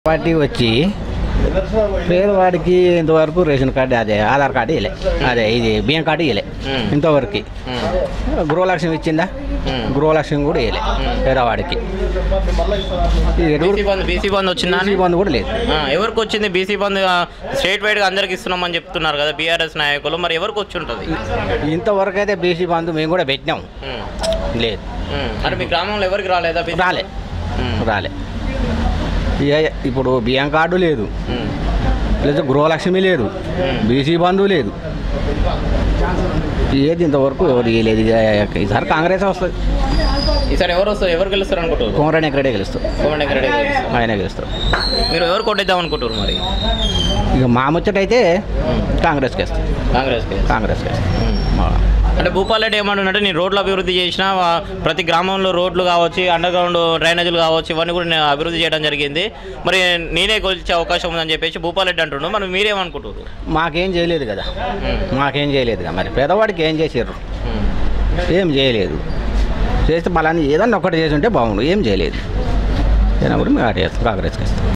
Party వచ్చి పేదవాడికి ఇంతవరకు రేషన్ కార్డు అదే ఆధార్ కార్డు ఇవ్వలే అదే ఇది బియ్యం కార్డు ఇవ్వలే మ్మ్. ఇంతవరకు మ్మ్. గృహలక్ష్మి ఇచ్చిందా మ్మ్. గృహలక్ష్మి కూడా ఇవ్వలే పేదవాడికి ఈ ఎరువులు బీసీ బంద్ బీసీ బంద్ వచ్చిందా అని? బంధు కూడా లేదు ఆ, ఎవరికి వచ్చింది బీసీ బంద్ ఆ, స్టేట్ వైడ్ గా అందరికి ఇస్తున్నామని చెప్తున్నారు కదా బీఆర్ఎస్ నాయకులు మరి ఎవరికి వచ్చి ఉంటుంది ఇంతవరకు అయితే బీసీ బంధు మేము కూడా పెట్టినాం ఉమ్, లేదు ఉమ్. అంటే మీ గ్రామంలో ఎవరికి రాలేదా BC? రాలే ఉమ్, రాలే ఏ- ఇప్పుడు బియ్యం కార్డు లేదు ఉమ్, లేదా గృహలక్ష్మి లేదు బీసీ బంధు లేదు ఏది ఇంతవరకు ఎవరు ఇవ్వలేదు ఇక ఈసారి కాంగ్రెస్ వస్తుంది ఈసారి ఎవరు వస్తారు ఎవరు గెలుస్తారు అనుకుంటారు కోమరెడ్డి వెంకరెడ్డి గెలుస్తారు కోమటి రెడ్డి గెలుస్తారు. ఆయన గెలుస్తారు మీరు ఎవరు కొట్టేద్దాం అనుకుంటారు మరి ఇక మా ముచ్చటైతే కాంగ్రెస్కి వేస్తాం కాంగ్రెస్ కాంగ్రెస్కి వేస్తాం మా- అంటే భూపాల్ రెడ్డి ఏమంటున్నట్టే నేను రోడ్లు అభివృద్ధి చేసిన వా- ప్రతి గ్రామంలో రోడ్లు కావచ్చు అండర్ గ్రౌండ్ డ్రైనేజీలు కావచ్చు ఇవన్నీ కూడా నేను అభివృద్ధి చేయడం జరిగింది మరి నేనే గెలిచే అవకాశం ఉందని చెప్పేసి భూపాల్ రెడ్డి అంటుండు మరి మీరేమనుకుంటారు మాకేం చేయలేదు కదా మాకేం చేయలేదు కదా మరి పేదవాడికి ఏం చేసారు ఏం చేయలేదు చేస్తే బలాన్ని ఏదన్నా ఒక్కటి చేసి ఉంటే బాగుండు ఏం చేయలేదు అయినా కూడా మేము అటు చేస్తాం కాంగ్రెస్కి వేస్తాం